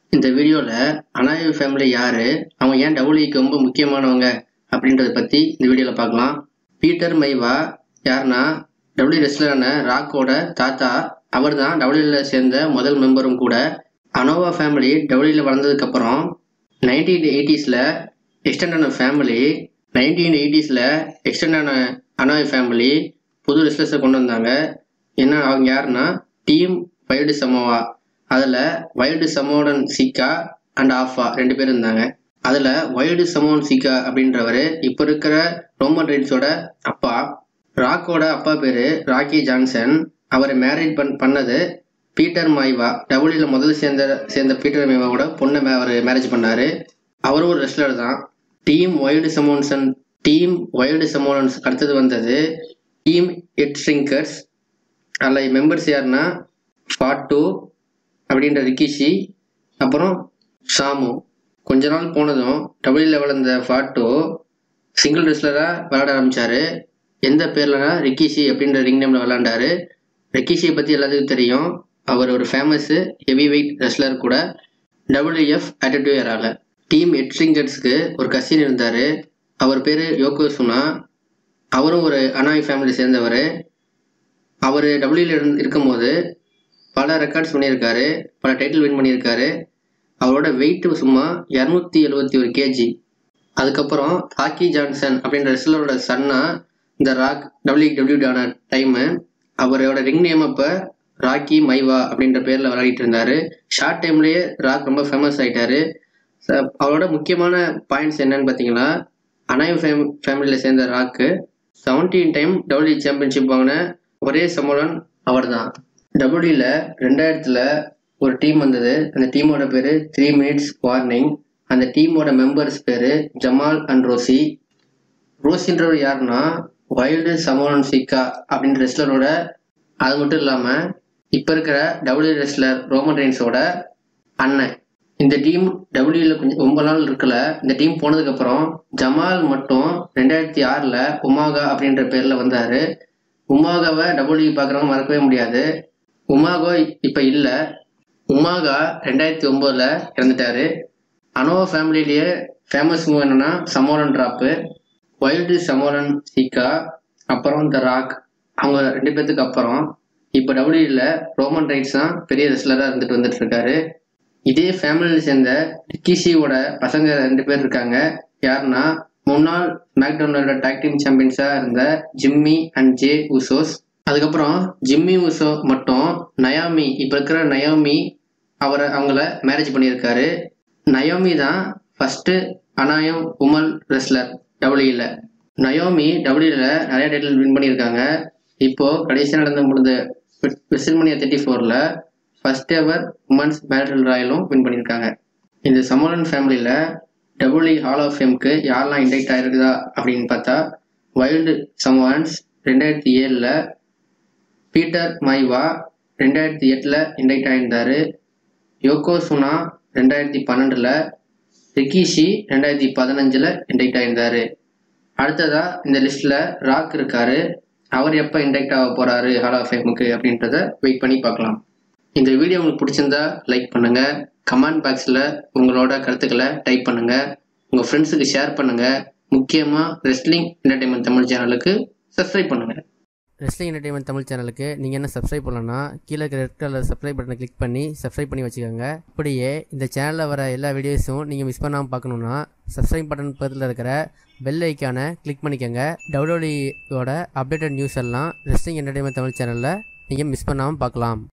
இந்த வீடியோவில் அனாயு ஃபேமிலி யாரு அவங்க ஏன் டபுள்யூக்கு ரொம்ப முக்கியமானவங்க அப்படின்றத பற்றி இந்த வீடியோவில் பார்க்கலாம் பீட்டர் மைவா யாருன்னா டபுள்யூ ரெஸ்லரான ராக்கோட தாத்தா அவர் தான் டபுள்யூவில் சேர்ந்த முதல் மெம்பரும் கூட அனோவா ஃபேமிலி டபுள்யூவில் வளர்ந்ததுக்கப்புறம் நைன்டீன் எயிட்டிஸில் எக்ஸ்டெண்ட் ஆன ஃபேமிலி நைன்டீன் எயிட்டிஸில் எக்ஸ்டெண்ட் ஆன அனாய் ஃபேமிலி புது ரெஸ்லர்ஸை கொண்டு வந்தாங்க என்ன அவங்க யாருன்னா டீம் வைல்டு சமோவா அதில் wild Samoan Sika and Afa ரெண்டு பேர் இருந்தாங்க அதில் வைல்டு சமோன் சிக்கா அப்படின்றவர் இப்போ இருக்கிற ரோமன் ரைட்ஸோட அப்பா ராக்கோட அப்பா பேர் ராக்கி ஜான்சன் அவரை மேரேஜ் பண் பண்ணது பீட்டர் மைவா டபுள்யூல முதல்ல சேர்ந்த சேர்ந்த பீட்டர் மைவாவோட பொண்ணை மே- அவர் மேரேஜ் பண்ணாரு அவரும் ஒரு ரெஸ்லர் தான் team wild Samoans team wild Samoans அடுத்தது வந்தது டீம் எட் ஷ்ரிங்கர்ஸ் அதில் மெம்பர்ஸ் யாருன்னா ஃபாட்டு அப்படின்ற ரிக்கிஷி அப்புறம் ஷாமு கொஞ்ச நாள் போனதும் டபுள்யூ லெவல் இந்த ஃபாட்டு சிங்கிள் ரெஸ்லராக விளையாட ஆரம்பிச்சாரு எந்த பேர்லனா ரிக்கிஷி அப்படின்ற ரிங் நேமில் விளையாண்டாரு ரிக்கிஷியை பற்றி எல்லாத்துக்கும் தெரியும் அவர் ஒரு ஃபேமஸ் ஹெவி வெயிட் ரெஸ்லர் கூட டபிள்யூஎஃப் அட்டிடியூ ஏரால டீம் எட்ரிங்கர்ஸ்க்கு ஒரு கசின் இருந்தார் அவர் பேர் யோகோசுனா அவரும் ஒரு அனாய் ஃபேமிலி சேர்ந்தவர் அவர் டபிள்யூல இருந்து இருக்கும்போது பல ரெக்கார்ட்ஸ் பண்ணியிருக்காரு பல டைட்டில் வின் பண்ணியிருக்காரு அவரோட வெயிட் சும்மா இரநூத்தி எழுபத்தி ஒரு கேஜி அதுக்கப்புறம் ராக்கி ஜான்சன் அப்படின்ற ரெஸ்லரோட சன்னா இந்த ராக் டபிள்யூ டபிள்யூ ஆன டைமு அவரோட ரிங் நேம் அப்போ ராக்கி மைவா அப்படின்ற பேரில் விளையாடிட்டு இருந்தாரு ஷார்ட் டைம்லேயே ராக் ரொம்ப ஃபேமஸ் ஆயிட்டாரு ச- அவரோட முக்கியமான பாயிண்ட்ஸ் என்னன்னு பார்த்தீங்கன்னா அனாயம் ஃபேம் ஃபேமிலியில் சேர்ந்த Rock seventeen time W championship வாங்கின ஒரே சமோலன் அவர்தான் டபிள்யூல ரெண்டாயிரத்துல ஒரு டீம் வந்தது அந்த டீமோட பேரு த்ரீ மினிட்ஸ் வார்னிங் அந்த டீமோட மெம்பர்ஸ் பேரு ஜமால் அண்ட் ரோசி ரோசின்றவர் யாருன்னா வைல்டு சமோலன் சிக்கா அப்படின்ற ரெஸ்லரோட அது மட்டும் இல்லாம இப்ப இருக்கிற டபிள்யூ ரெஸ்லர் ரோமன் ரெயின்ஸோட அண்ணன் இந்த டீம் டபிள்யூல கொஞ்சம் ரொம்ப நாள் இருக்கல இந்த டீம் போனதுக்கு அப்புறம் ஜமால் மட்டும் ரெண்டாயிரத்தி ஆறுல உமாகா அப்படின்ற பேர்ல வந்தாரு உமாகாவை டபிள்யூ பார்க்குறவங்க மறக்கவே முடியாது உமாகோ இப்ப இல்ல உமாகா ரெண்டாயிரத்தி ஒன்பதுல இறந்துட்டாரு அனோவா ஃபேமிலிலேயே ஃபேமஸ் மூவ் என்னன்னா சமோலன் டிராப்பு வைல்டு சமோலன் சீக்கா அப்புறம் த ராக் அவங்க ரெண்டு பேர்த்துக்கு அப்புறம் இப்போ டபிள்யூல ரோமன் ரைட்ஸ் தான் பெரிய ரெஸ்லராக இருந்துட்டு வந்துட்டு இருக்காரு இதே ஃபேமிலியில் சேர்ந்த ரிக்கிஷியோட பசங்க ரெண்டு பேர் இருக்காங்க யாருன்னா முன்னாள் மேக்டோனோட டாக் டீம் சாம்பியன்ஸாக இருந்த ஜிம்மி அண்ட் ஜே உசோஸ் அதுக்கப்புறம் ஜிம்மி உசோ மட்டும் நயாமி இப்போ இருக்கிற நயாமி அவரை அவங்கள மேரேஜ் பண்ணியிருக்காரு நயோமி தான் ஃபர்ஸ்ட் அனாயம் உமல் ரெஸ்லர் டபிள்யூல நயோமி டபிள்யூல நிறைய டைட்டில் வின் பண்ணியிருக்காங்க இப்போ கடைசியாக நடந்த முடிந்த வெஸ்டர்மனியா தேர்ட்டி ஃபோரில் ஃபர்ஸ்ட் எவர் உமன்ஸ் பேட்டில் ராயலும் வின் பண்ணியிருக்காங்க இந்த சமோலன் ஃபேமிலியில் டபுள்யூ ஹால் ஆஃப் ஃபேம்க்கு யாரெல்லாம் இன்டைட் ஆயிருக்குதா அப்படின்னு பார்த்தா வைல்டு சமோலன்ஸ் ரெண்டாயிரத்தி ஏழில் பீட்டர் மைவா ரெண்டாயிரத்தி எட்டில் இன்டைட் ஆயிருந்தாரு யோகோசுனா ரெண்டாயிரத்தி பன்னெண்டில் ரிக்கிஷி ரெண்டாயிரத்தி பதினஞ்சில் இன்டைட் ஆயிருந்தாரு அடுத்ததா இந்த லிஸ்ட்ல ராக் இருக்காரு அவர் எப்போ இன்டெக்ட் ஆக போறாரு ஹால் ஆஃப் ஃபேமுக்கு அப்படின்றத வெயிட் பண்ணி பார்க்கலாம் இந்த வீடியோ உங்களுக்கு பிடிச்சிருந்தா லைக் பண்ணுங்க கமெண்ட் பாக்ஸில் உங்களோட கருத்துக்களை டைப் பண்ணுங்க உங்க ஃப்ரெண்ட்ஸுக்கு ஷேர் பண்ணுங்க முக்கியமா ரெஸ்லிங் என்டர்டைன்மெண்ட் தமிழ் சேனலுக்கு சப்ஸ்கிரைப் பண்ணுங்க ரெஸ்லிங் என்டர்டைன்மெண்ட் தமிழ் சேனலுக்கு நீங்கள் என்ன சப்ஸ்கிரைப் பண்ணலன்னா கீழே இருக்கிற ரெட் கலர் சப்ஸ்கிரைப் பட்டனை கிளிக் பண்ணி சப்ஸ்கிரைப் பண்ணி வச்சுக்கோங்க அப்படியே இந்த சேனலில் வர எல்லா வீடியோஸும் நீங்கள் மிஸ் பண்ணாமல் பார்க்கணுன்னா சப்ஸ்கிரைப் பட்டன் பக்கத்தில் இருக்கிற பெல் ஐக்கானை கிளிக் பண்ணிக்கோங்க டவுடோலியோட அப்டேட்டட் நியூஸ் எல்லாம் ரெஸ்லிங் என்டர்டைன்மெண்ட் தமிழ் சேனலில் நீங்கள் மிஸ் பண்ணாமல் பார்க்கலாம்